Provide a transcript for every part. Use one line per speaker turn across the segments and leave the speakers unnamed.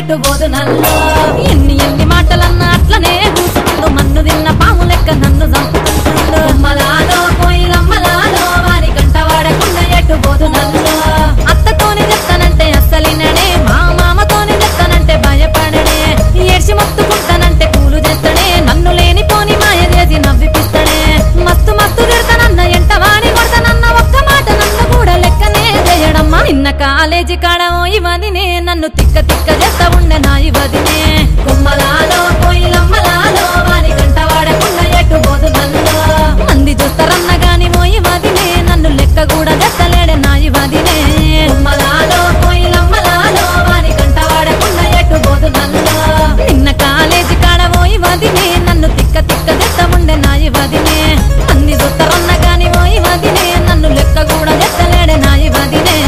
ఎటు పోదు నల్లో ఎన్ని ఎన్ని మాటలన్నా అట్లనే కూసుకుండు మన్ను తిన్న పాము లెక్క నన్ను చంపుకుంటుండు అమ్మలాలో కోయిలమ్మలాలో వారి కంట వాడకుండా ఎటు పోదు నల్లో అత్తతోనే చెప్తానంటే అస్సలినడే మా మామతోనే చెప్తానంటే భయపడడే ఏడ్చి మొత్తుకుంటానంటే కూలు చేస్తాడే నన్ను లేని పోని మాయ చేసి నవ్విపిస్తాడే మస్తు మస్తు తిడతానన్న ఎంట వాడి కొడతానన్న ఒక్క మాట నన్ను కూడా లెక్కనే చేయడమ్మా నిన్న కాలేజీ కాడమో ఇవదినే నన్ను తిక్క తిక్క చేస్తా ఉండే నా ఇవదినే కుమ్మలాలో కోయిలమ్మలాలో వారి కంట వాడకుండా ఎటు పోదు నన్ను మంది చూస్తారన్న గాని మోయి వదినే నన్ను లెక్క కూడా చేస్తలేడే నా ఇవదినే కుమ్మలాలో కోయిలమ్మలాలో వారి కంట వాడకుండా ఎటు పోదు నన్ను నిన్న కాలేజీ కాడ పోయి వదినే నన్ను తిక్క తిక్క చేస్తా ఉండే నా ఇవదినే మంది చూస్తారన్న గాని మోయి వదినే నన్ను లెక్క కూడా చేస్తలేడే నా ఇవదినే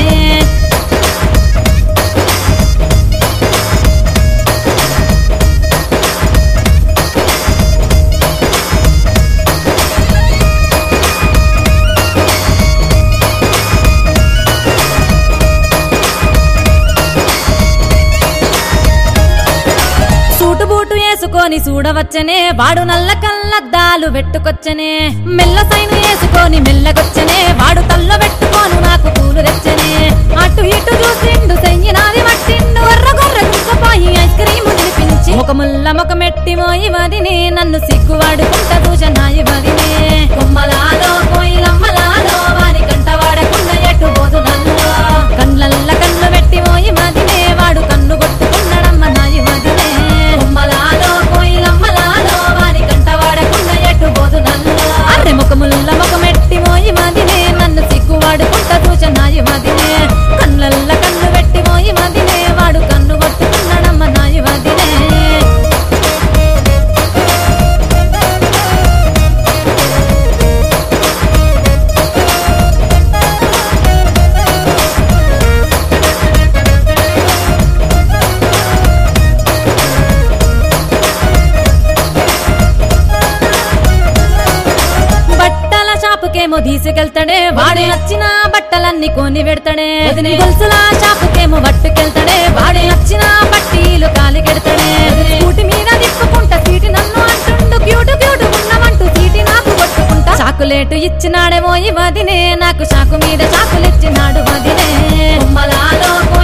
సూటు బూటు వేసుకొని చూడవచ్చనే వాడు నల్ల కళ్ళద్దాలు పెట్టుకొచ్చనే మెల్ల సైను వేసుకొని మెల్లగొచ్చనే వాడు తల్ల పెట్టుకోను నాకు పూలు తెచ్చనే అటు ఇటు చూసిండు సెయ్యి నాది పట్టిండు ఎర్ర గొర్రె గుంకపోయి ఐస్ క్రీమ్ తినిపించి ముఖముల్ల ముఖమెట్టి మోయి వదినే నన్ను సిగ్గువాడుకుంట దూషనాయి వదినే కొమ్మలాలో కోయిలమ్మలాలో వారి కంట వాడకుండా ఎటు పోదు నల్లో కళ్ళల్ల కన్ను పెట్టి మోయి వదినే వాడు కన్ను కొట్టుకున్నాడమ్మ నాయి వదినే కొమ్మలాలో కోయిలమ్మలాలో వారి కంట వాడకుండా ఎటు పోదు నల్లో అర్రె ముఖముల్ల ముఖమెట్టి మోయి వదినే నన్ను సిగ్గువాడుకుంట దూషనాయి వదినే కళ్ళల్ల కన్ను పెట్టి మోయి వదినే వాడు కన్ను కొట్టుకున్నాడమ్మ నాయి వదినే బట్టల షాపుకేమో తీసుకెళ్తాడే వాడే నచ్చిన బట్టలన్నీ కొని పెడతాడే గొలుసుల షాపుకేమో పట్టుకెళ్తాడే వాడే నచ్చిన బట్టీలు కాలికెడతాడే స్కూటి మీద తిప్పుకుంటా సీటి నన్ను అంటుండు క్యూటు క్యూటు ఉన్నవంటూ సీటి నాకు కొట్టుకుంటా చాకులేటు ఇచ్చినాడేమో ఈ వదినే నాకు చాకు మీద చాకులిచ్చినాడు వదినే కొమ్మలాలో